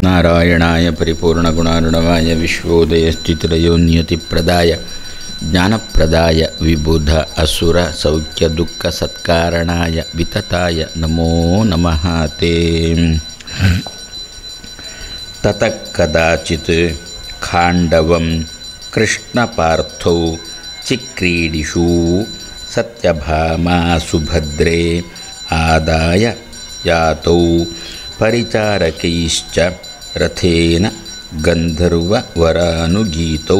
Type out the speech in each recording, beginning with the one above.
ನಾರಾಯಣಾಯ ಪರಿಪೂರ್ಣಗುಣಾರ್ಣವಾಯ ವಿಶ್ವೋದಯಸ್ಥಿತಿರಯೋನ್ಯತಿಪ್ರದಾಯ ಜ್ಞಾನಪ್ರದಾಯ ವಿಬುಧ ಅಸುರ ಸೌಖ್ಯ ದುಃಖ ಸತ್ಕಾರಣಾಯ ವಿತತಾಯ ನಮೋ ನಮಃ ತೇ ತತಃ ಕದಾಚಿತ್ ಖಾಂಡವಂ ಕೃಷ್ಣಪಾರ್ಥೌ ಚಿಕ್ರೀಡಿಷು ಸತ್ಯಭಾಮಾ ಸುಭದ್ರೇ ಆದಾಯ ಯಾತೌ ಪರಿಚಾರಕೈಶ್ಚ ರಥೇನ ಗಂಧರ್ವವರಾನುಗೀತೌ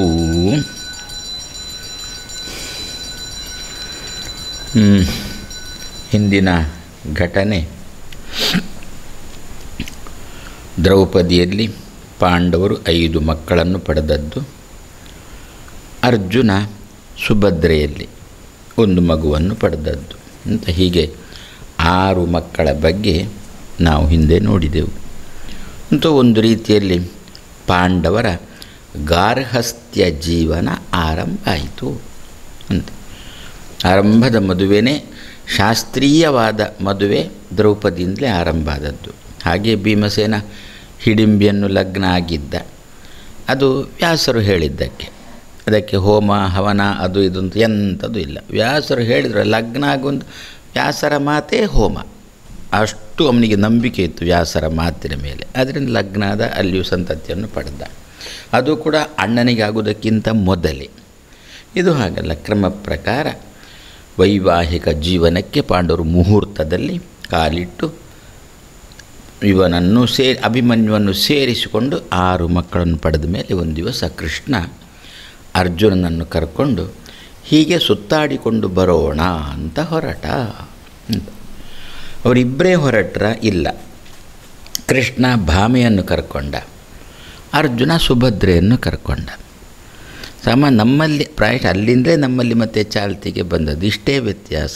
ಹ್ಮ್. ಹಿಂದಿನ ಘಟನೆ ದ್ರೌಪದಿಯಲ್ಲಿ ಪಾಂಡವರು ಐದು ಮಕ್ಕಳನ್ನು ಪಡೆದದ್ದು ಅರ್ಜುನ ಸುಭದ್ರೆಯಲ್ಲಿ ಒಂದು ಮಗುವನ್ನು ಪಡೆದದ್ದು ಅಂತ ಹೀಗೆ ಆರು ಮಕ್ಕಳ ಬಗ್ಗೆ ನಾವು ಹಿಂದೆ ನೋಡಿದೆವು ಅಂತ ಒಂದು ರೀತಿಯಲ್ಲಿ ಪಾಂಡವರ ಗಾರ್ಹಸ್ಥ್ಯ ಜೀವನ ಆರಂಭ ಆಯಿತು ಅಂತ ಆರಂಭದ ಮದುವೆನೇ ಶಾಸ್ತ್ರೀಯವಾದ ಮದುವೆ ದ್ರೌಪದಿಯಿಂದಲೇ ಆರಂಭ ಆದದ್ದು ಹಾಗೆ ಭೀಮಸೇನ ಹಿಡಿಂಬಿಯನ್ನು ಲಗ್ನ ಆಗಿದ್ದ ಅದು ವ್ಯಾಸರು ಹೇಳಿದ್ದಕ್ಕೆ ಅದಕ್ಕೆ ಹೋಮ ಹವನ ಅದು ಇದು ಅಂತ ಎಂಥದ್ದು ಇಲ್ಲ ವ್ಯಾಸರು ಹೇಳಿದ್ರು ಲಗ್ನ ಆಗೊಂದು ವ್ಯಾಸರ ಮಾತೇ ಹೋಮ ಅಷ್ಟು ಅವನಿಗೆ ನಂಬಿಕೆ ಇತ್ತು ವ್ಯಾಸರ ಮಾತಿನ ಮೇಲೆ ಅದರಿಂದ ಲಗ್ನ ಆದ ಅಲ್ಲಿಯೂ ಸಂತತಿಯನ್ನು ಪಡೆದ ಅದು ಕೂಡ ಅಣ್ಣನಿಗೆ ಆಗುವುದಕ್ಕಿಂತ ಮೊದಲೇ ಇದು ಹಾಗಲ್ಲ ಕ್ರಮ ಪ್ರಕಾರ ವೈವಾಹಿಕ ಜೀವನಕ್ಕೆ ಪಾಂಡವರು ಮುಹೂರ್ತದಲ್ಲಿ ಕಾಲಿಟ್ಟು ಇವನನ್ನು ಸೇ ಅಭಿಮನ್ಯುವನ್ನು ಸೇರಿಸಿಕೊಂಡು ಆರು ಮಕ್ಕಳನ್ನು ಪಡೆದ ಮೇಲೆ ಒಂದು ದಿವಸ ಕೃಷ್ಣ ಅರ್ಜುನನನ್ನು ಕರ್ಕೊಂಡು ಹೀಗೆ ಸುತ್ತಾಡಿಕೊಂಡು ಬರೋಣ ಅಂತ ಹೊರಟ ಅಂತ ಅವರಿಬ್ಬರೇ ಹೊರಟ್ರ ಇಲ್ಲ ಕೃಷ್ಣ ಭಾಮೆಯನ್ನು ಕರ್ಕೊಂಡ ಅರ್ಜುನ ಸುಭದ್ರೆಯನ್ನು ಕರ್ಕೊಂಡ ಸಮ ನಮ್ಮಲ್ಲಿ ಪ್ರಾಯಶಃ ಅಲ್ಲಿಂದಲೇ ನಮ್ಮಲ್ಲಿ ಮತ್ತೆ ಚಾಲ್ತಿಗೆ ಬಂದದ್ದು ಇಷ್ಟೇ ವ್ಯತ್ಯಾಸ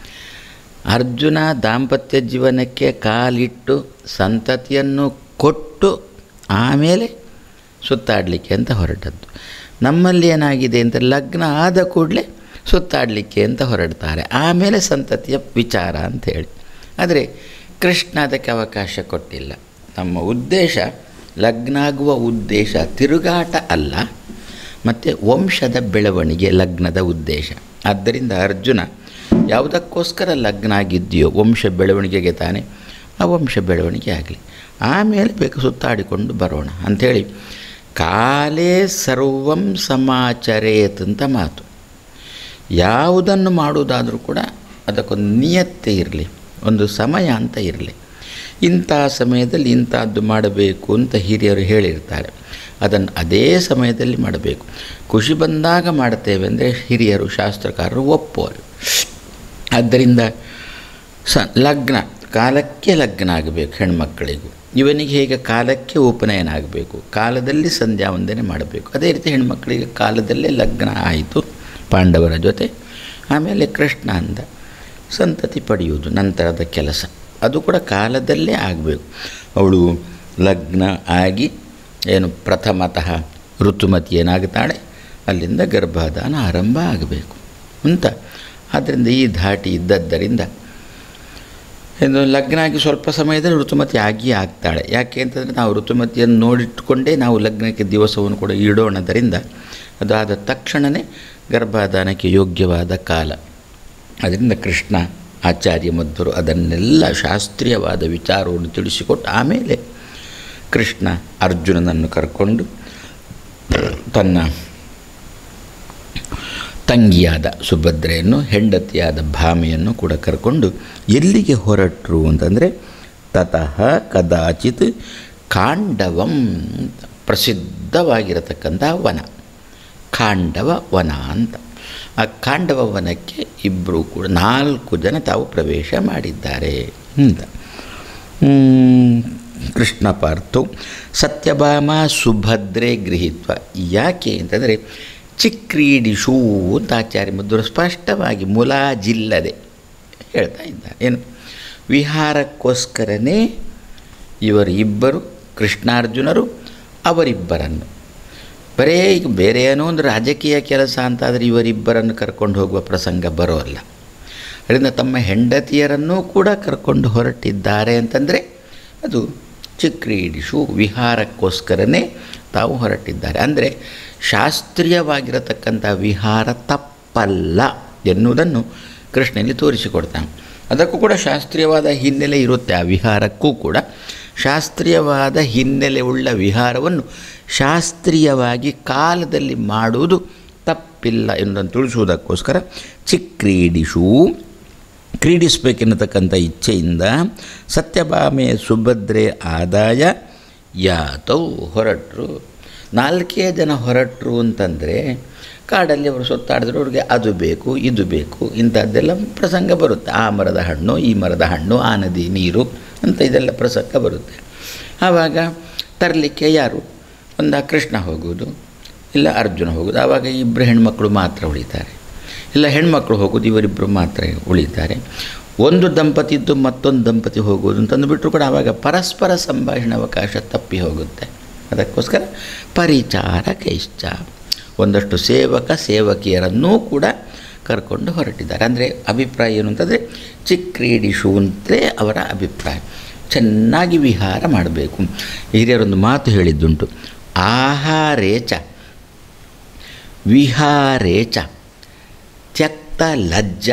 ಅರ್ಜುನ ದಾಂಪತ್ಯ ಜೀವನಕ್ಕೆ ಕಾಲಿಟ್ಟು ಸಂತತಿಯನ್ನು ಕೊಟ್ಟು ಆಮೇಲೆ ಸುತ್ತಾಡಲಿಕ್ಕೆ ಅಂತ ಹೊರಟದ್ದು ನಮ್ಮಲ್ಲಿ ಏನಾಗಿದೆ ಅಂತ ಲಗ್ನ ಆದ ಕೂಡಲೇ ಸುತ್ತಾಡಲಿಕ್ಕೆ ಅಂತ ಹೊರಡ್ತಾರೆ ಆಮೇಲೆ ಸಂತತಿಯ ವಿಚಾರ ಅಂತ ಹೇಳಿ ಆದರೆ ಕೃಷ್ಣ ಅದಕ್ಕೆ ಅವಕಾಶ ಕೊಟ್ಟಿಲ್ಲ ನಮ್ಮ ಉದ್ದೇಶ ಲಗ್ನ ಆಗುವ ಉದ್ದೇಶ ತಿರುಗಾಟ ಅಲ್ಲ ಮತ್ತು ವಂಶದ ಬೆಳವಣಿಗೆ ಲಗ್ನದ ಉದ್ದೇಶ ಆದ್ದರಿಂದ ಅರ್ಜುನ ಯಾವುದಕ್ಕೋಸ್ಕರ ಲಗ್ನ ಆಗಿದೆಯೋ ವಂಶ ಬೆಳವಣಿಗೆಗೆ ತಾನೇ ಆ ವಂಶ ಬೆಳವಣಿಗೆ ಆಗಲಿ ಆಮೇಲೆ ಬೇಕು ಸುತ್ತಾಡಿಕೊಂಡು ಬರೋಣ ಅಂಥೇಳಿ ಕಾಲೇ ಸರ್ವಂ ಸಮಾಚರೇತ್ ಅಂತ ಮಾತು ಯಾವುದನ್ನು ಮಾಡುವುದಾದರೂ ಕೂಡ ಅದಕ್ಕೊಂದು ನಿಯತ್ತೆ ಇರಲಿ ಒಂದು ಸಮಯ ಅಂತ ಇರಲಿ ಇಂಥ ಸಮಯದಲ್ಲಿ ಇಂಥದ್ದು ಮಾಡಬೇಕು ಅಂತ ಹಿರಿಯರು ಹೇಳಿರ್ತಾರೆ ಅದನ್ನು ಅದೇ ಸಮಯದಲ್ಲಿ ಮಾಡಬೇಕು ಖುಷಿ ಬಂದಾಗ ಮಾಡ್ತೇವೆ ಅಂದರೆ ಹಿರಿಯರು ಶಾಸ್ತ್ರಕಾರರು ಒಪ್ಪೋರು ಆದ್ದರಿಂದ ಸ ಲಗ್ನ ಕಾಲಕ್ಕೆ ಲಗ್ನ ಆಗಬೇಕು ಹೆಣ್ಮಕ್ಕಳಿಗೂ ಇವನಿಗೆ ಹೇಗೆ ಕಾಲಕ್ಕೆ ಉಪನಯನ ಆಗಬೇಕು ಕಾಲದಲ್ಲಿ ಸಂಧ್ಯಾ ವಂದನೆ ಮಾಡಬೇಕು ಅದೇ ರೀತಿ ಹೆಣ್ಮಕ್ಕಳಿಗೆ ಕಾಲದಲ್ಲೇ ಲಗ್ನ ಆಯಿತು ಪಾಂಡವರ ಜೊತೆ ಆಮೇಲೆ ಕೃಷ್ಣ ಅಂದ ಸಂತತಿ ಪಡೆಯುವುದು ನಂತರದ ಕೆಲಸ ಅದು ಕೂಡ ಕಾಲದಲ್ಲೇ ಆಗಬೇಕು ಅವಳು ಲಗ್ನ ಆಗಿ ಏನು ಪ್ರಥಮತಃ ಋತುಮತಿ ಏನಾಗುತ್ತಾಳೆ ಅಲ್ಲಿಂದ ಗರ್ಭಾಧಾನ ಆರಂಭ ಆಗಬೇಕು ಅಂತ ಆದ್ದರಿಂದ ಈ ಧಾಟಿ ಇದ್ದದ್ದರಿಂದ ಇನ್ನು ಲಗ್ನ ಆಗಿ ಸ್ವಲ್ಪ ಸಮಯದಲ್ಲಿ ಋತುಮತಿ ಆಗಿ ಆಗ್ತಾಳೆ ಯಾಕೆ ಅಂತಂದರೆ ನಾವು ಋತುಮತಿಯನ್ನು ನೋಡಿಟ್ಕೊಂಡೇ ನಾವು ಲಗ್ನಕ್ಕೆ ದಿವಸವನ್ನು ಕೂಡ ಇಡೋಣದರಿಂದ ಅದಾದ ತಕ್ಷಣವೇ ಗರ್ಭಾಧಾನಕ್ಕೆ ಯೋಗ್ಯವಾದ ಕಾಲ ಅದರಿಂದ ಕೃಷ್ಣ ಆಚಾರ್ಯ ಮಧ್ವರು ಅದನ್ನೆಲ್ಲ ಶಾಸ್ತ್ರೀಯವಾದ ವಿಚಾರವನ್ನು ತಿಳಿಸಿಕೊಟ್ಟು ಆಮೇಲೆ ಕೃಷ್ಣ ಅರ್ಜುನನನ್ನು ಕರ್ಕೊಂಡು ತನ್ನ ತಂಗಿಯಾದ ಸುಭದ್ರೆಯನ್ನು ಹೆಂಡತಿಯಾದ ಭಾಮೆಯನ್ನು ಕೂಡ ಕರ್ಕೊಂಡು ಎಲ್ಲಿಗೆ ಹೊರಟರು ಅಂತಂದರೆ ತತಃ ಕದಾಚಿತ್ ಕಾಂಡವಂ ಅಂತ ಪ್ರಸಿದ್ಧವಾಗಿರತಕ್ಕಂಥ ವನ ಕಾಂಡವ ವನ ಅಂತ ಆ ಕಾಂಡವ ವನಕ್ಕೆ ಇಬ್ಬರು ಕೂಡ ನಾಲ್ಕು ಜನ ತಾವು ಪ್ರವೇಶ ಮಾಡಿದ್ದಾರೆ ಅಂತ ಕೃಷ್ಣ ಪಾರ್ಥು ಸತ್ಯಭಾಮ ಸುಭದ್ರೆ ಗೃಹೀತ್ವ ಯಾಕೆ ಅಂತಂದರೆ ಚಿಕ್ರೀಡಿಶೂ ಅಂತ ಆಚಾರ್ಯ ಮಧ್ವರು ಸ್ಪಷ್ಟವಾಗಿ ಮುಲಾಜಿಲ್ಲದೆ ಹೇಳ್ತಾ ಇದ್ದಾರೆ ಏನು ವಿಹಾರಕ್ಕೋಸ್ಕರನೇ ಇವರು ಇಬ್ಬರು ಕೃಷ್ಣಾರ್ಜುನರು ಅವರಿಬ್ಬರನ್ನು ಬರೇ ಈಗ ಬೇರೆ ಏನೋ ಒಂದು ರಾಜಕೀಯ ಕೆಲಸ ಅಂತಾದರೆ ಇವರಿಬ್ಬರನ್ನು ಕರ್ಕೊಂಡು ಹೋಗುವ ಪ್ರಸಂಗ ಬರೋಲ್ಲ ಅದರಿಂದ ತಮ್ಮ ಹೆಂಡತಿಯರನ್ನೂ ಕೂಡ ಕರ್ಕೊಂಡು ಹೊರಟಿದ್ದಾರೆ ಅಂತಂದರೆ ಅದು ಚಿಕ್ರೀಡಿಷು ವಿಹಾರಕ್ಕೋಸ್ಕರನೇ ತಾವು ಹೊರಟಿದ್ದಾರೆ ಅಂದರೆ ಶಾಸ್ತ್ರೀಯವಾಗಿರತಕ್ಕಂಥ ವಿಹಾರ ತಪ್ಪಲ್ಲ ಎನ್ನುವುದನ್ನು ಕೃಷ್ಣನಲ್ಲಿ ತೋರಿಸಿಕೊಡ್ತಾನೆ ಅದಕ್ಕೂ ಕೂಡ ಶಾಸ್ತ್ರೀಯವಾದ ಹಿನ್ನೆಲೆ ಇರುತ್ತೆ ಆ ವಿಹಾರಕ್ಕೂ ಕೂಡ ಶಾಸ್ತ್ರೀಯವಾದ ಹಿನ್ನೆಲೆ ಉಳ್ಳ ವಿಹಾರವನ್ನು ಶಾಸ್ತ್ರೀಯವಾಗಿ ಕಾಲದಲ್ಲಿ ಮಾಡುವುದು ತಪ್ಪಿಲ್ಲ ಎನ್ನುವುದನ್ನು ತಿಳಿಸುವುದಕ್ಕೋಸ್ಕರ ಚಿಕ್ರೀಡಿಷು ಕ್ರೀಡಿಸಬೇಕೆನ್ನತಕ್ಕಂಥ ಇಚ್ಛೆಯಿಂದ ಸತ್ಯಭಾಮೆ ಸುಭದ್ರೆ ಆದಾಯ ಯಾತೌ ಹೊರಟರು ನಾಲ್ಕೇ ಜನ ಹೊರಟರು ಅಂತಂದರೆ ಕಾಡಲ್ಲಿ ಅವರು ಸುತ್ತಾಡಿದ್ರೆ ಅವ್ರಿಗೆ ಅದು ಬೇಕು ಇದು ಬೇಕು ಇಂಥದ್ದೆಲ್ಲ ಪ್ರಸಂಗ ಬರುತ್ತೆ ಆ ಮರದ ಹಣ್ಣು ಈ ಮರದ ಹಣ್ಣು ಆ ನದಿ ನೀರು ಅಂತ ಇದೆಲ್ಲ ಪ್ರಸಂಗ ಬರುತ್ತೆ ಆವಾಗ ತರಲಿಕ್ಕೆ ಯಾರು ಒಂದು ಕೃಷ್ಣ ಹೋಗೋದು ಇಲ್ಲ ಅರ್ಜುನ ಹೋಗೋದು ಆವಾಗ ಇಬ್ಬರು ಹೆಣ್ಮಕ್ಳು ಮಾತ್ರ ಉಳಿತಾರೆ ಇಲ್ಲ ಹೆಣ್ಮಕ್ಳು ಹೋಗೋದು ಇವರಿಬ್ಬರು ಮಾತ್ರ ಉಳಿತಾರೆ ಒಂದು ದಂಪತಿದ್ದು ಮತ್ತೊಂದು ದಂಪತಿ ಹೋಗೋದು ಅಂತಂದುಬಿಟ್ರು ಕೂಡ ಆವಾಗ ಪರಸ್ಪರ ಸಂಭಾಷಣೆ ಅವಕಾಶ ತಪ್ಪಿ ಹೋಗುತ್ತೆ ಅದಕ್ಕೋಸ್ಕರ ಪರಿಚಾರಕೈಶ್ಚ ಒಂದಷ್ಟು ಸೇವಕ ಸೇವಕಿಯರನ್ನೂ ಕೂಡ ಕರ್ಕೊಂಡು ಹೊರಟಿದ್ದಾರೆ ಅಂದರೆ ಅಭಿಪ್ರಾಯ ಏನು ಅಂತಂದರೆ ಚಿಕ್ರೀಡಿಶು ಅಂತಲೇ ಅವರ ಅಭಿಪ್ರಾಯ ಚೆನ್ನಾಗಿ ವಿಹಾರ ಮಾಡಬೇಕು ಹಿರಿಯರೊಂದು ಮಾತು ಹೇಳಿದ್ದುಂಟು ಆಹಾರೇಚ ವಿಹಾರೇಚ ತ್ಯಕ್ತ ಲಜ್ಜ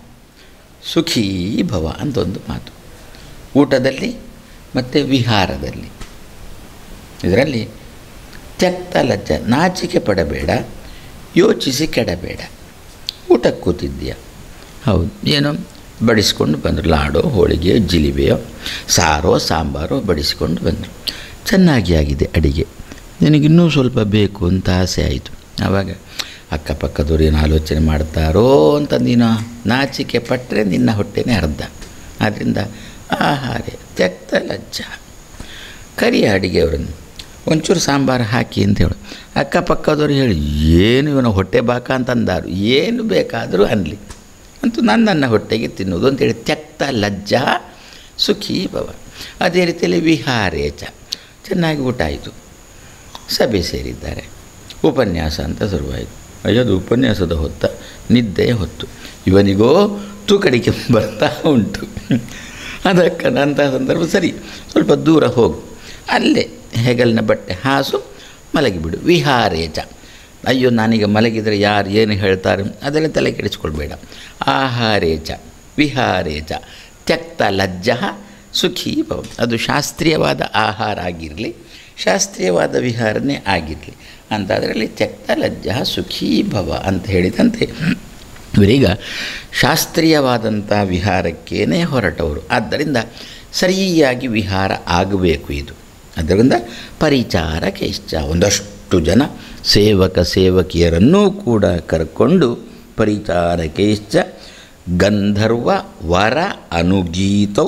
ಸುಖೀ ಭವ ಅಂತ ಒಂದು ಮಾತು ಊಟದಲ್ಲಿ ಮತ್ತು ವಿಹಾರದಲ್ಲಿ ಇದರಲ್ಲಿ ತ್ಯಕ್ತ ಲಜ್ಜ ನಾಚಿಕೆ ಪಡಬೇಡ ಯೋಚಿಸಿ ಕೆಡಬೇಡ ಊಟಕ್ಕೆ ಕೂತಿದ್ದೀಯ ಹೌದು ಏನೋ ಬಡಿಸ್ಕೊಂಡು ಬಂದರು ಲಾಡೋ ಹೋಳಿಗೆ ಜಿಲಿಬೆಯೋ ಸಾರೋ ಸಾಂಬಾರೋ ಬಡಿಸ್ಕೊಂಡು ಬಂದರು ಚೆನ್ನಾಗಿ ಆಗಿದೆ ಅಡಿಗೆ ನಿನಗಿನ್ನೂ ಸ್ವಲ್ಪ ಬೇಕು ಅಂತ ಆಸೆ ಆಯಿತು ಆವಾಗ ಅಕ್ಕಪಕ್ಕದವ್ರು ಏನು ಆಲೋಚನೆ ಮಾಡ್ತಾರೋ ಅಂತ ನೀನು ನಾಚಿಕೆ ಪಟ್ಟರೆ ನಿನ್ನ ಹೊಟ್ಟೆನೇ ಅರ್ಧ ಆದ್ದರಿಂದ ಆಹಾರ ತ್ಯಕ್ತ ಲಜ್ಜ ಕರಿಯ ಅಡಿಗೆಯವರನ್ನು ಒಂಚೂರು ಸಾಂಬಾರು ಹಾಕಿ ಅಂತ ಹೇಳು ಅಕ್ಕಪಕ್ಕದವ್ರು ಹೇಳಿ ಏನು ಇವನ ಹೊಟ್ಟೆ ಬಾಕ ಅಂತಂದಾರು ಏನು ಬೇಕಾದರೂ ಅನ್ನಲಿ ಅಂತೂ ನಾನು ನನ್ನ ಹೊಟ್ಟೆಗೆ ತಿನ್ನೋದು ಅಂತೇಳಿ ತ್ಯಕ್ತ ಲಜ್ಜ ಸುಖಿ ಭವ ಅದೇ ರೀತಿಯಲ್ಲಿ ವಿಹಾರೇಚ ಚೆನ್ನಾಗಿ ಊಟ ಆಯಿತು ಸಭೆ ಸೇರಿದ್ದಾರೆ ಉಪನ್ಯಾಸ ಅಂತ ಶುರುವಾಯಿತು ಅಯ್ಯೋದು ಉಪನ್ಯಾಸದ ಹೊತ್ತ ನಿದ್ದೆಯ ಹೊತ್ತು ಇವನಿಗೋ ತೂಕಡಿಕೆ ಬರ್ತಾ ಉಂಟು ಅದಕ್ಕೆ ಅಂಥ ಸಂದರ್ಭ ಸರಿ ಸ್ವಲ್ಪ ದೂರ ಹೋಗು ಅಲ್ಲೇ ಹೆಗಲಿನ ಬಟ್ಟೆ ಹಾಸು ಮಲಗಿಬಿಡು ವಿಹಾರೇಚ ಅಯ್ಯೋ ನಾನೀಗ ಮಲಗಿದರೆ ಯಾರು ಏನು ಹೇಳ್ತಾರೆ ಅದೆಲ್ಲ ತಲೆ ಕೆಡಿಸ್ಕೊಳ್ಬೇಡ ಆಹಾರೇಚ ವಿಹಾರೇಚ ತ್ಯಕ್ತ ಲಜ್ಜ ಸುಖೀ ಭವ ಅದು ಶಾಸ್ತ್ರೀಯವಾದ ಆಹಾರ ಆಗಿರಲಿ ಶಾಸ್ತ್ರೀಯವಾದ ವಿಹಾರನೇ ಆಗಿರಲಿ ಅಂತ ಅದರಲ್ಲಿ ತ್ಯಕ್ತ ಲಜ್ಜ ಸುಖೀ ಭವ ಅಂತ ಹೇಳಿದಂತೆ ಇವರೀಗ ಶಾಸ್ತ್ರೀಯವಾದಂಥ ವಿಹಾರಕ್ಕೇನೆ ಹೊರಟವರು ಆದ್ದರಿಂದ ಸರಿಯಾಗಿ ವಿಹಾರ ಆಗಬೇಕು ಇದು ಅದರಿಂದ ಪರಿಚಾರಕ್ಕೆ ಇಷ್ಟ ಒಂದಷ್ಟು ಜನ ಸೇವಕ ಸೇವಕಿಯರನ್ನೂ ಕೂಡ ಕರ್ಕೊಂಡು ಪರಿಚಾರಕ್ಕೆ ಇಷ್ಟ ಗಂಧರ್ವ ವರ ಅನುಗೀತೌ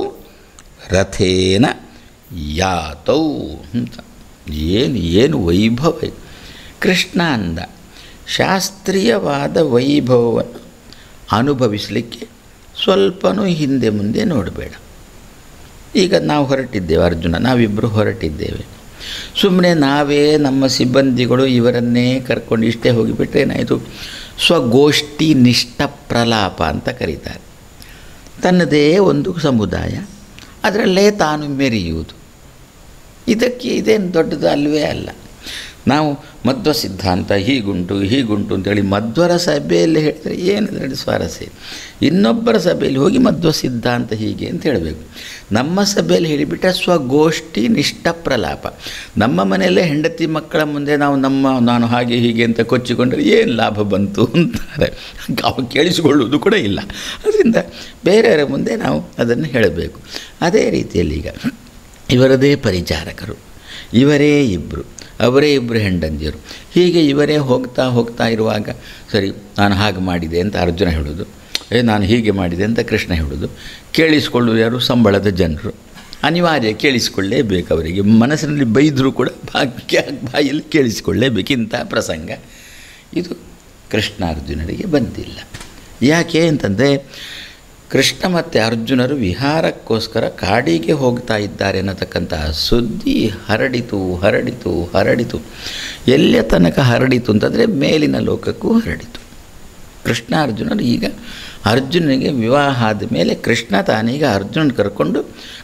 ರಥೇನ ಯಾತೌ ಅಂತ ಏನು ಏನು ವೈಭವ ಇದು. ಕೃಷ್ಣ ಅಂದ ಶಾಸ್ತ್ರೀಯವಾದ ವೈಭವವನ್ನು ಅನುಭವಿಸಲಿಕ್ಕೆ ಸ್ವಲ್ಪನೂ ಹಿಂದೆ ಮುಂದೆ ನೋಡಬೇಡ ಈಗ ನಾವು ಹೊರಟಿದ್ದೇವೆ ಅರ್ಜುನ ನಾವಿಬ್ಬರು ಹೊರಟಿದ್ದೇವೆ ಸುಮ್ಮನೆ ನಾವೇ ನಮ್ಮ ಸಿಬ್ಬಂದಿಗಳು ಇವರನ್ನೇ ಕರ್ಕೊಂಡು ಇಷ್ಟೇ ಹೋಗಿಬಿಟ್ರೆ ಏನಾಯಿತು ಸ್ವಗೋಷ್ಠಿ ನಿಷ್ಠ ಪ್ರಲಾಪ ಅಂತ ಕರೀತಾರೆ ತನ್ನದೇ ಒಂದು ಸಮುದಾಯ ಅದರಲ್ಲೇ ತಾನು ಮೆರೆಯುವುದು ಇದಕ್ಕೆ ಇದೇನು ದೊಡ್ಡದು ಅಲ್ವೇ ಅಲ್ಲ ನಾವು ಮಧ್ವ ಸಿದ್ಧಾಂತ ಹೀಗುಂಟು ಹೀಗುಂಟು ಅಂತೇಳಿ ಮಧ್ವರ ಸಭೆಯಲ್ಲಿ ಹೇಳಿದರೆ ಏನು ಅದರಲ್ಲಿ ಸ್ವಾರಸ್ಯ ಇನ್ನೊಬ್ಬರ ಸಭೆಯಲ್ಲಿ ಹೋಗಿ ಮಧ್ವ ಸಿದ್ಧಾಂತ ಹೀಗೆ ಅಂತ ಹೇಳಬೇಕು ನಮ್ಮ ಸಭೆಯಲ್ಲಿ ಹೇಳಿಬಿಟ್ರೆ ಸ್ವಗೋಷ್ಠಿ ನಿಷ್ಠ ಪ್ರಲಾಪ ನಮ್ಮ ಮನೆಯಲ್ಲೇ ಹೆಂಡತಿ ಮಕ್ಕಳ ಮುಂದೆ ನಾವು ನಮ್ಮ ನಾನು ಹಾಗೆ ಹೀಗೆ ಅಂತ ಕೊಚ್ಚಿಕೊಂಡ್ರೆ ಏನು ಲಾಭ ಬಂತು ಅಂತಾರೆ ಅವು ಕೇಳಿಸಿಕೊಳ್ಳುವುದು ಕೂಡ ಇಲ್ಲ ಅದರಿಂದ ಬೇರೆಯವರ ಮುಂದೆ ನಾವು ಅದನ್ನು ಹೇಳಬೇಕು ಅದೇ ರೀತಿಯಲ್ಲಿ ಈಗ ಇವರದೇ ಪರಿಚಾರಕರು ಇವರೇ ಇಬ್ಬರು ಅವರೇ ಇಬ್ಬರು ಹೆಂಡಂದಿಯರು ಹೀಗೆ ಇವರೇ ಹೋಗ್ತಾ ಹೋಗ್ತಾ ಇರುವಾಗ ಸರಿ ನಾನು ಹಾಗೆ ಮಾಡಿದೆ ಅಂತ ಅರ್ಜುನ ಹೇಳೋದು ಏ ನಾನು ಹೀಗೆ ಮಾಡಿದೆ ಅಂತ ಕೃಷ್ಣ ಹೇಳೋದು ಕೇಳಿಸ್ಕೊಳ್ಳೋದು ಯಾರು ಸಂಬಳದ ಜನರು ಅನಿವಾರ್ಯ ಕೇಳಿಸಿಕೊಳ್ಳೇಬೇಕು ಅವರಿಗೆ ಮನಸ್ಸಿನಲ್ಲಿ ಬೈದರೂ ಕೂಡ ಭಾಗ್ಯ ಬಾಯಲ್ಲಿ ಕೇಳಿಸಿಕೊಳ್ಳೇಬೇಕು ಇಂಥ ಪ್ರಸಂಗ ಇದು ಕೃಷ್ಣ ಅರ್ಜುನರಿಗೆ ಬಂದಿಲ್ಲ ಯಾಕೆ ಅಂತಂದರೆ ಕೃಷ್ಣ ಮತ್ತು ಅರ್ಜುನರು ವಿಹಾರಕ್ಕೋಸ್ಕರ ಕಾಡಿಗೆ ಹೋಗ್ತಾ ಇದ್ದಾರೆ ಅನ್ನತಕ್ಕಂತಹ ಸುದ್ದಿ ಹರಡಿತು ಹರಡಿತು ಹರಡಿತು ಎಲ್ಲಿಯ ತನಕ ಹರಡಿತು ಅಂತಂದರೆ ಮೇಲಿನ ಲೋಕಕ್ಕೂ ಹರಡಿತು ಕೃಷ್ಣ ಅರ್ಜುನರು ಈಗ ಅರ್ಜುನನಿಗೆ ವಿವಾಹ ಆದ ಮೇಲೆ ಕೃಷ್ಣ ತಾನೀಗ ಅರ್ಜುನನ ಕರ್ಕೊಂಡು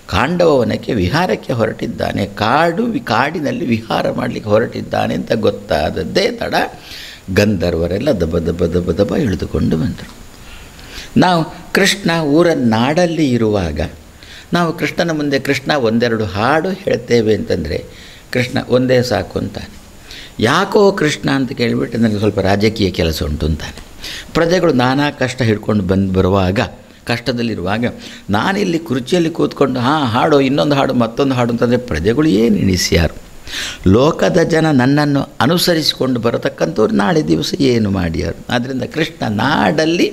ಕಾಂಡವವನಕ್ಕೆ ವಿಹಾರಕ್ಕೆ ಹೊರಟಿದ್ದಾನೆ ಕಾಡು ವಿ- ಕಾಡಿನಲ್ಲಿ ವಿಹಾರ ಮಾಡಲಿಕ್ಕೆ ಹೊರಟಿದ್ದಾನೆ ಅಂತ ಗೊತ್ತಾದದ್ದೇ ತಡ ಗಂಧರ್ವರೆಲ್ಲ ದಬ ದಬ ದಬ ದಬ ಇಳಿದುಕೊಂಡು ಬಂದರು ನಾವು ಕೃಷ್ಣ ಊರ ನಾಡಲ್ಲಿ ಇರುವಾಗ ನಾವು ಕೃಷ್ಣನ ಮುಂದೆ ಕೃಷ್ಣ ಒಂದೆರಡು ಹಾಡು ಹೇಳ್ತೇವೆ ಅಂತಂದರೆ ಕೃಷ್ಣ ಒಂದೇ ಸಾಕು ಅಂತಾನೆ ಯಾಕೋ ಕೃಷ್ಣ ಅಂತ ಕೇಳಿಬಿಟ್ಟು ನನಗೆ ಸ್ವಲ್ಪ ರಾಜಕೀಯ ಕೆಲಸ ಉಂಟು ಅಂತಾನೆ ಪ್ರಜೆಗಳು ನಾನಾ ಕಷ್ಟ ಹಿಡ್ಕೊಂಡು ಬಂದು ಬರುವಾಗ ಕಷ್ಟದಲ್ಲಿರುವಾಗ ನಾನಿಲ್ಲಿ ಕುರ್ಚಿಯಲ್ಲಿ ಕೂತ್ಕೊಂಡು ಹಾಂ ಹಾಡು ಇನ್ನೊಂದು ಹಾಡು ಮತ್ತೊಂದು ಹಾಡು ಅಂತಂದರೆ ಪ್ರಜೆಗಳು ಏನು ಎಣಿಸ್ಯಾರು ಲೋಕದ ಜನ ನನ್ನನ್ನು ಅನುಸರಿಸಿಕೊಂಡು ಬರತಕ್ಕಂಥವ್ರು ನಾಳೆ ದಿವಸ ಏನು ಮಾಡ್ಯಾರು ಆದ್ದರಿಂದ ಕೃಷ್ಣ ನಾಡಲ್ಲಿ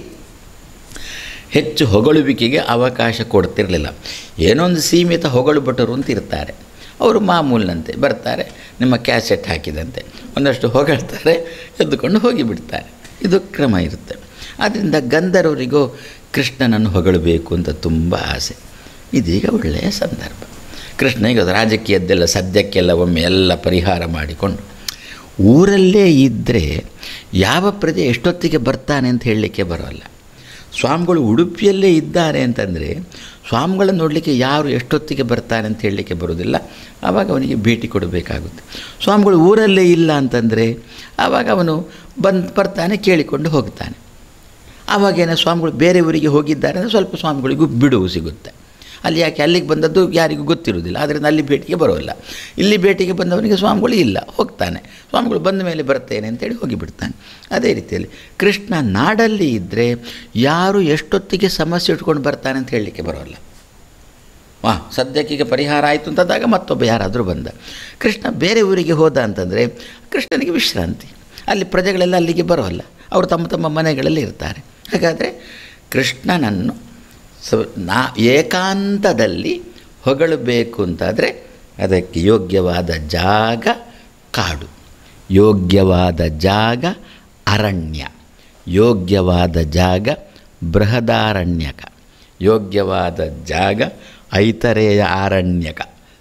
ಹೆಚ್ಚು ಹೊಗಳುವಿಕೆಗೆ ಅವಕಾಶ ಕೊಡ್ತಿರಲಿಲ್ಲ ಏನೋ ಒಂದು ಸೀಮಿತ ಹೊಗಳು ಭಟರು ಅಂತ ಇರ್ತಾರೆ ಅವರು ಮಾಮೂಲಿನಂತೆ ಬರ್ತಾರೆ ನಿಮ್ಮ ಕ್ಯಾಸೆಟ್ ಹಾಕಿದಂತೆ ಒಂದಷ್ಟು ಹೊಗಳ್ತಾರೆ ಎದ್ದುಕೊಂಡು ಹೋಗಿಬಿಡ್ತಾರೆ ಇದು ಕ್ರಮ ಇರುತ್ತೆ ಆದ್ದರಿಂದ ಗಂಧರ್ವರಿಗೂ ಕೃಷ್ಣನನ್ನು ಹೊಗಳಬೇಕು ಅಂತ ತುಂಬ ಆಸೆ ಇದೀಗ ಒಳ್ಳೆಯ ಸಂದರ್ಭ ಕೃಷ್ಣ ಈಗ ರಾಜಕೀಯದ್ದೆಲ್ಲ ಸದ್ಯಕ್ಕೆಲ್ಲ ಒಮ್ಮೆ ಎಲ್ಲ ಪರಿಹಾರ ಮಾಡಿಕೊಂಡು ಊರಲ್ಲೇ ಇದ್ದರೆ ಯಾವ ಪ್ರಜೆ ಎಷ್ಟೊತ್ತಿಗೆ ಬರ್ತಾನೆ ಅಂತ ಹೇಳಲಿಕ್ಕೆ ಬರೋಲ್ಲ ಸ್ವಾಮಿಗಳು ಉಡುಪಿಯಲ್ಲೇ ಇದ್ದಾರೆ ಅಂತಂದರೆ ಸ್ವಾಮಿಗಳನ್ನು ನೋಡಲಿಕ್ಕೆ ಯಾರು ಎಷ್ಟೊತ್ತಿಗೆ ಬರ್ತಾನೆ ಅಂತ ಹೇಳಲಿಕ್ಕೆ ಬರೋದಿಲ್ಲ ಆವಾಗ ಅವನಿಗೆ ಭೇಟಿ ಕೊಡಬೇಕಾಗುತ್ತೆ ಸ್ವಾಮಿಗಳು ಊರಲ್ಲೇ ಇಲ್ಲ ಅಂತಂದರೆ ಆವಾಗ ಅವನು ಬಂದು ಬರ್ತಾನೆ ಕೇಳಿಕೊಂಡು ಹೋಗ್ತಾನೆ ಆವಾಗೇನೋ ಸ್ವಾಮಿಗಳು ಬೇರೆ ಊರಿಗೆ ಹೋಗಿದ್ದಾರೆ ಅಂದರೆ ಸ್ವಲ್ಪ ಸ್ವಾಮಿಗಳಿಗೂ ಬಿಡುವು ಸಿಗುತ್ತೆ ಅಲ್ಲಿ ಯಾಕೆ ಅಲ್ಲಿಗೆ ಬಂದದ್ದು ಯಾರಿಗೂ ಗೊತ್ತಿರೋದಿಲ್ಲ ಆದ್ದರಿಂದ ಅಲ್ಲಿ ಭೇಟಿಗೆ ಬರೋಲ್ಲ ಇಲ್ಲಿ ಭೇಟಿಗೆ ಬಂದವನಿಗೆ ಸ್ವಾಮಿಗಳು ಇಲ್ಲ ಹೋಗ್ತಾನೆ ಸ್ವಾಮಿಗಳು ಬಂದ ಮೇಲೆ ಬರ್ತೇನೆ ಅಂತೇಳಿ ಹೋಗಿಬಿಡ್ತಾನೆ ಅದೇ ರೀತಿಯಲ್ಲಿ ಕೃಷ್ಣ ನಾಡಲ್ಲಿ ಇದ್ದರೆ ಯಾರು ಎಷ್ಟೊತ್ತಿಗೆ ಸಮಸ್ಯೆ ಇಟ್ಕೊಂಡು ಬರ್ತಾನೆ ಅಂತ ಹೇಳಲಿಕ್ಕೆ ಬರೋಲ್ಲ ವಾ ಸದ್ಯಕ್ಕೀಗ ಪರಿಹಾರ ಆಯಿತು ಅಂತಂದಾಗ ಮತ್ತೊಬ್ಬ ಯಾರಾದರೂ ಬಂದ ಕೃಷ್ಣ ಬೇರೆ ಊರಿಗೆ ಹೋದ ಅಂತಂದರೆ ಕೃಷ್ಣನಿಗೆ ವಿಶ್ರಾಂತಿ ಅಲ್ಲಿ ಪ್ರಜೆಗಳೆಲ್ಲ ಅಲ್ಲಿಗೆ ಬರೋಲ್ಲ ಅವರು ತಮ್ಮ ತಮ್ಮ ಮನೆಗಳಲ್ಲಿ ಇರ್ತಾರೆ ಹಾಗಾದರೆ ಕೃಷ್ಣನನ್ನು ಸ ನಾ ಏಕಾಂತದಲ್ಲಿ ಹೊಗಳಬೇಕು ಅಂತಾದರೆ ಅದಕ್ಕೆ ಯೋಗ್ಯವಾದ ಜಾಗ ಕಾಡು ಯೋಗ್ಯವಾದ ಜಾಗ ಅರಣ್ಯ ಯೋಗ್ಯವಾದ ಜಾಗ ಬೃಹದಾರಣ್ಯಕ ಯೋಗ್ಯವಾದ ಜಾಗ ಐತರೇಯ ಆರಣ್ಯಕ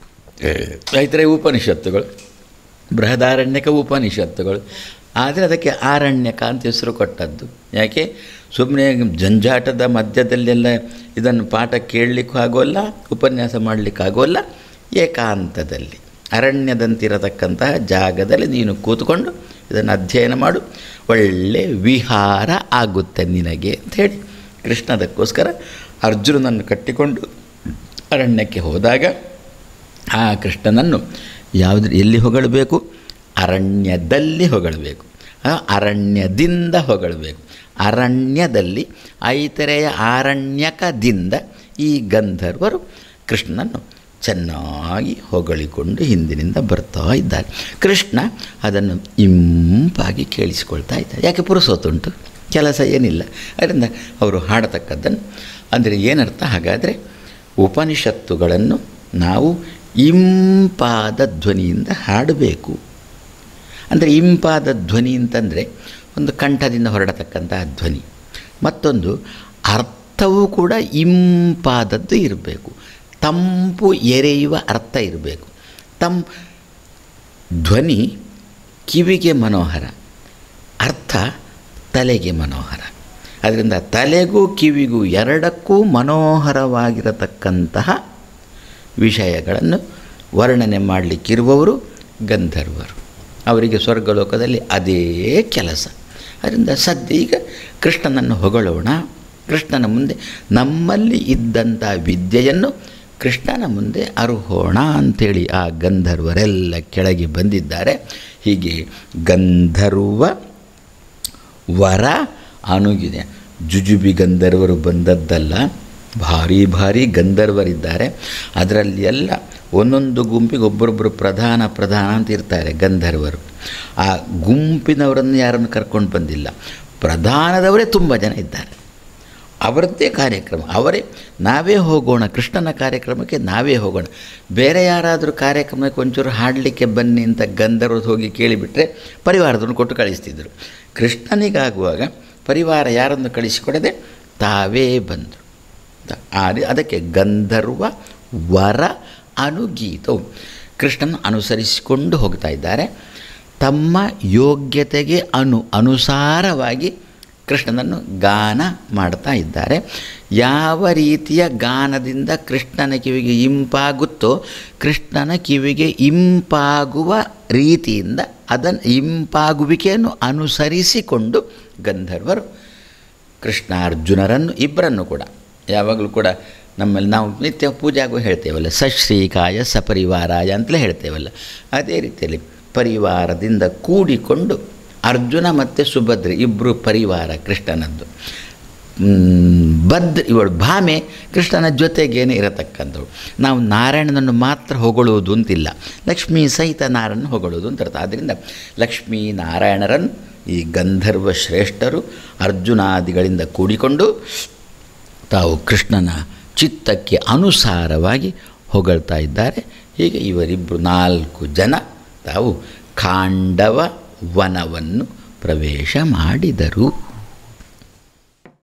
ಐತರೇಯ ಉಪನಿಷತ್ತುಗಳು ಬೃಹದಾರಣ್ಯಕ ಉಪನಿಷತ್ತುಗಳು ಆದರೆ ಅದಕ್ಕೆ ಆರಣ್ಯಕ ಅಂತ ಹೆಸರು ಕೊಟ್ಟದ್ದು ಯಾಕೆ ಸುಮ್ಮನೆ ಜಂಜಾಟದ ಮಧ್ಯದಲ್ಲೆಲ್ಲ ಇದನ್ನು ಪಾಠ ಕೇಳಲಿಕ್ಕೂ ಆಗೋಲ್ಲ ಉಪನ್ಯಾಸ ಮಾಡಲಿಕ್ಕಾಗೋಲ್ಲ ಏಕಾಂತದಲ್ಲಿ ಅರಣ್ಯದಂತಿರತಕ್ಕಂತಹ ಜಾಗದಲ್ಲಿ ನೀನು ಕೂತ್ಕೊಂಡು ಇದನ್ನು ಅಧ್ಯಯನ ಮಾಡು ಒಳ್ಳೆ ವಿಹಾರ ಆಗುತ್ತೆ ನಿನಗೆ ಅಂಥೇಳಿ ಕೃಷ್ಣ ಅದಕ್ಕೋಸ್ಕರ ಅರ್ಜುನನನ್ನು ಕಟ್ಟಿಕೊಂಡು ಅರಣ್ಯಕ್ಕೆ ಹೋದಾಗ ಆ ಕೃಷ್ಣನನ್ನು ಯಾವ್ದು ಎಲ್ಲಿ ಹೊಗಳಬೇಕು ಅರಣ್ಯದಲ್ಲಿ ಹೊಗಳಬೇಕು ಆ ಅರಣ್ಯದಿಂದ ಹೊಗಳಬೇಕು ಅರಣ್ಯದಲ್ಲಿ ಐತರೆಯ ಆರಣ್ಯಕದಿಂದ ಈ ಗಂಧರ್ವರು ಕೃಷ್ಣನನ್ನು ಚೆನ್ನಾಗಿ ಹೊಗಳಿಕೊಂಡು ಹಿಂದಿನಿಂದ ಬರ್ತಾ ಇದ್ದಾರೆ ಕೃಷ್ಣ ಅದನ್ನು ಇಂಪಾಗಿ ಕೇಳಿಸಿಕೊಳ್ತಾ ಇದ್ದಾರೆ ಯಾಕೆ ಪುರುಸೋತುಂಟು ಕೆಲಸ ಏನಿಲ್ಲ ಅದರಿಂದ ಅವರು ಹಾಡತಕ್ಕದ್ದನ್ನು ಅಂದರೆ ಏನರ್ಥ ಹಾಗಾದರೆ ಉಪನಿಷತ್ತುಗಳನ್ನು ನಾವು ಇಂಪಾದ ಧ್ವನಿಯಿಂದ ಹಾಡಬೇಕು ಅಂದರೆ ಇಂಪಾದ ಧ್ವನಿ ಅಂತಂದರೆ ಒಂದು ಕಂಠದಿಂದ ಹೊರಡತಕ್ಕಂತಹ ಧ್ವನಿ ಮತ್ತೊಂದು ಅರ್ಥವೂ ಕೂಡ ಇಂಪಾದದ್ದು ಇರಬೇಕು ತಂಪು ಎರೆಯುವ ಅರ್ಥ ಇರಬೇಕು ತಮ್ ಧ್ವನಿ ಕಿವಿಗೆ ಮನೋಹರ ಅರ್ಥ ತಲೆಗೆ ಮನೋಹರ ಅದರಿಂದ ತಲೆಗೂ ಕಿವಿಗೂ ಎರಡಕ್ಕೂ ಮನೋಹರವಾಗಿರತಕ್ಕಂತಹ ವಿಷಯಗಳನ್ನು ವರ್ಣನೆ ಮಾಡಲಿಕ್ಕಿರುವವರು ಗಂಧರ್ವರು ಅವರಿಗೆ ಸ್ವರ್ಗಲೋಕದಲ್ಲಿ ಅದೇ ಕೆಲಸ ಅದರಿಂದ ಸದ್ಯ ಈಗ ಕೃಷ್ಣನನ್ನು ಹೊಗಳೋಣ ಕೃಷ್ಣನ ಮುಂದೆ ನಮ್ಮಲ್ಲಿ ಇದ್ದಂಥ ವಿದ್ಯೆಯನ್ನು ಕೃಷ್ಣನ ಮುಂದೆ ಅರುಹೋಣ ಅಂಥೇಳಿ ಆ ಗಂಧರ್ವರೆಲ್ಲ ಕೆಳಗೆ ಬಂದಿದ್ದಾರೆ ಹೀಗೆ ಗಂಧರ್ವ ವರ ಅನುಗಿದೆ ಜುಜುಬಿ ಗಂಧರ್ವರು ಬಂದದ್ದಲ್ಲ ಭಾರಿ ಭಾರಿ ಗಂಧರ್ವರಿದ್ದಾರೆ ಅದರಲ್ಲಿ ಎಲ್ಲ ಒಂದೊಂದು ಗುಂಪಿಗೆ ಒಬ್ಬರೊಬ್ಬರು ಪ್ರಧಾನ ಪ್ರಧಾನ ಅಂತ ಇರ್ತಾರೆ ಗಂಧರ್ವರು ಆ ಗುಂಪಿನವರನ್ನು ಯಾರನ್ನು ಕರ್ಕೊಂಡು ಬಂದಿಲ್ಲ ಪ್ರಧಾನದವರೇ ತುಂಬ ಜನ ಇದ್ದಾರೆ ಅವರದ್ದೇ ಕಾರ್ಯಕ್ರಮ ಅವರೇ ನಾವೇ ಹೋಗೋಣ ಕೃಷ್ಣನ ಕಾರ್ಯಕ್ರಮಕ್ಕೆ ನಾವೇ ಹೋಗೋಣ ಬೇರೆ ಯಾರಾದರೂ ಕಾರ್ಯಕ್ರಮಕ್ಕೆ ಒಂಚೂರು ಹಾಡಲಿಕ್ಕೆ ಬನ್ನಿ ಅಂತ ಗಂಧರ್ವರು ಹೋಗಿ ಕೇಳಿಬಿಟ್ರೆ ಪರಿವಾರದನ್ನು ಕೊಟ್ಟು ಕಳಿಸ್ತಿದ್ರು ಕೃಷ್ಣನಿಗಾಗುವಾಗ ಪರಿವಾರ ಯಾರನ್ನು ಕಳಿಸಿಕೊಡದೆ ತಾವೇ ಬಂದರು ಅದಕ್ಕೆ ಗಂಧರ್ವ ವರ ಅನುಗೀತವು ಕೃಷ್ಣನ ಅನುಸರಿಸಿಕೊಂಡು ಹೋಗ್ತಾ ಇದ್ದಾರೆ ತಮ್ಮ ಯೋಗ್ಯತೆಗೆ ಅನು ಅನುಸಾರವಾಗಿ ಕೃಷ್ಣನನ್ನು ಗಾನ ಮಾಡ್ತಾ ಇದ್ದಾರೆ ಯಾವ ರೀತಿಯ ಗಾನದಿಂದ ಕೃಷ್ಣನ ಕಿವಿಗೆ ಇಂಪಾಗುತ್ತೋ ಕೃಷ್ಣನ ಕಿವಿಗೆ ಇಂಪಾಗುವ ರೀತಿಯಿಂದ ಅದನ್ನು ಇಂಪಾಗುವಿಕೆಯನ್ನು ಅನುಸರಿಸಿಕೊಂಡು ಗಂಧರ್ವರು ಕೃಷ್ಣ ಅರ್ಜುನರನ್ನು ಇಬ್ಬರನ್ನು ಕೂಡ ಯಾವಾಗಲೂ ಕೂಡ ನಮ್ಮಲ್ಲಿ ನಾವು ನಿತ್ಯ ಪೂಜೆಗೂ ಹೇಳ್ತೇವಲ್ಲ ಸಶ್ರೀಕಾಯ ಸಪರಿವಾರಾಯ ಅಂತಲೇ ಹೇಳ್ತೇವಲ್ಲ ಅದೇ ರೀತಿಯಲ್ಲಿ ಪರಿವಾರದಿಂದ ಕೂಡಿಕೊಂಡು ಅರ್ಜುನ ಮತ್ತು ಸುಭದ್ರೆ ಇಬ್ಬರು ಪರಿವಾರ ಕೃಷ್ಣನದ್ದು ಬದ್ ಇವಳು ಭಾಮೆ ಕೃಷ್ಣನ ಜೊತೆಗೇನೆ ಇರತಕ್ಕಂಥವು ನಾವು ನಾರಾಯಣನನ್ನು ಮಾತ್ರ ಹೊಗಳುವುದು ಅಂತಿಲ್ಲ ಲಕ್ಷ್ಮೀ ಸಹಿತ ನಾರಾಯಣನ ಹೊಗಳುವುದು ಅಂತ ಅರ್ಥ ಆದ್ದರಿಂದ ಲಕ್ಷ್ಮೀ ನಾರಾಯಣರನ್ನು ಈ ಗಂಧರ್ವ ಶ್ರೇಷ್ಠರು ಅರ್ಜುನಾದಿಗಳಿಂದ ಕೂಡಿಕೊಂಡು ತಾವು ಕೃಷ್ಣನ ಚಿತ್ತಕ್ಕೆ ಅನುಸಾರವಾಗಿ ಹೊಗಳ್ತಾ ಇದ್ದಾರೆ ಹೀಗೆ ಇವರಿಬ್ಬರು ನಾಲ್ಕು ಜನ ತಾವು ಖಾಂಡವ ವನವನ್ನು ಪ್ರವೇಶ ಮಾಡಿದರು